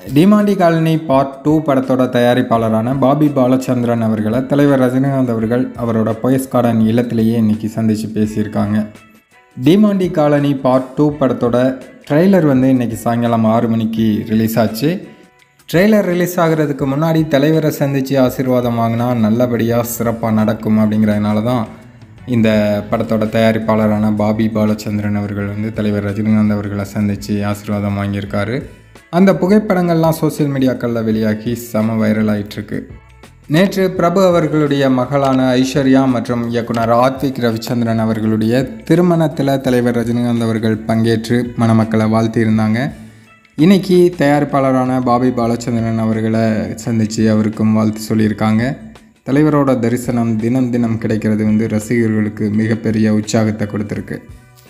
Demonte Colony part two படத்தோட தயாரிப்பாளரான Bobby Balachandran அவர்களை தலைவர் ரஜினிகாந்த் அவர்கள் அவரோட போயஸ் கார்டன் இல்லத்திலேயே இன்னைக்கு சந்தித்து பேசியிருக்காங்க டிமாண்டி காலனி பார்ட் டூ படத்தோட ட்ரெய்லர் வந்து இன்னைக்கு சாயங்காலம் ஆறு மணிக்கு ரிலீஸ் ஆச்சு ட்ரெய்லர் ரிலீஸ் ஆகிறதுக்கு முன்னாடி தலைவரை சந்தித்து ஆசீர்வாதம் வாங்கினா நல்லபடியாக சிறப்பாக நடக்கும் அப்படிங்கிறதுனால தான் இந்த படத்தோட தயாரிப்பாளரான பாபி பாலச்சந்திரன் அவர்கள் வந்து தலைவர் ரஜினிகாந்த் அவர்களை சந்தித்து ஆசீர்வாதம் வாங்கியிருக்காரு அந்த புகைப்படங்கள்லாம் சோஷியல் மீடியாக்களில் வெளியாகி செம வைரல் ஆயிட்டிருக்கு நேற்று பிரபு அவர்களுடைய மகளான ஐஸ்வர்யா மற்றும் இயக்குனர் ஆத்விக் ரவிச்சந்திரன் அவர்களுடைய திருமணத்தில் தலைவர் ரஜினிகாந்த் அவர்கள் பங்கேற்று மணமக்களை வாழ்த்தியிருந்தாங்க இன்னைக்கு தயாரிப்பாளரான பாபி பாலச்சந்திரன் அவர்களை சந்தித்து அவருக்கும் வாழ்த்து சொல்லியிருக்காங்க தலைவரோட தரிசனம் தினம் தினம் கிடைக்கிறது வந்து ரசிகர்களுக்கு மிகப்பெரிய உற்சாகத்தை கொடுத்துருக்கு